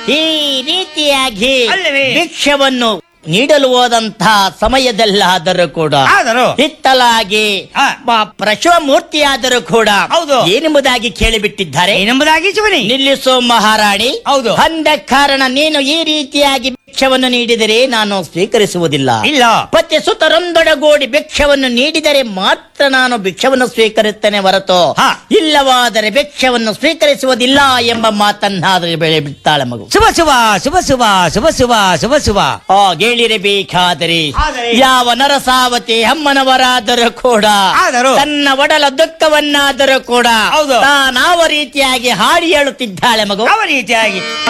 ಈ ರೀತಿಯಾಗಿ ಅಲ್ಲವೇ? ಭಿಕ್ಷವನ್ನು ನೀಡಲು ಹೋದಂತಹ ಸಮಯದಲ್ಲಾದರೂ ಕೂಡ ಆದರೂ ಹಿತ್ತಲಾಗಿ ಆ. ಮ- ಪ್ರಶವ ಮೂರ್ತಿಯಾದರೂ ಕೂಡ ಹೌದು. ಏನೆಂಬುದಾಗಿ ಕೇಳಿಬಿಟ್ಟಿದ್ದಾರೆ ಏನೆಂಬುದಾಗಿ ಶಿವನಿ ನಿಲ್ಲಿಸು ಮಹಾರಾಣಿ ಹೌದು. ಅಂದ ಕಾರಣ ನೀನು ಈ ರೀತಿಯಾಗಿ ಭಿಕ್ಷವನ್ನು ನೀಡಿದರೆ ನಾನು ಸ್ವೀಕರಿಸುವುದಿಲ್ಲ ಇಲ್ಲ ಪತಿ ಸುತರೊಂದೊಡಗೂಡಿ ಭಿಕ್ಷವನ್ನು ನೀಡಿದರೆ ಮಾತ್ರ ನಾನು ಭಿಕ್ಷವನ್ನು ಸ್ವೀಕರಿಸ್ತೇನೆ ಹೊರತು ಹಾ. ಇಲ್ಲವಾದರೆ ಭಿಕ್ಷವನ್ನು ಸ್ವೀಕರಿಸುವುದಿಲ್ಲ ಎಂಬ ಮಾತನ್ನಾದರೆ ಬೆಳೆ ಬಿಡ್ತಾಳೆ ಮಗು ಶುಭ ಶುಭ ಶುಭ ಶುಭ ಶುಭ ಶುಭ ಶುಭ ಶುಭ ಹೇಳಿರಬೇಕಾದರೆ ಆದರೆ ಯಾವ ನರಸಾವತಿ ಅಮ್ಮನವರಾದರೂ ಕೂಡ ಆದರೂ ತನ್ನ ಒಡಲ ದುಃಖವನ್ನಾದರೂ ಕೂಡ ಹೌದು. ತಾನಾವ ರೀತಿಯಾಗಿ ಹಾಡಿ ಹೇಳುತ್ತಿದ್ದಾಳೆ ಮಗು ಯಾವ ರೀತಿಯಾಗಿ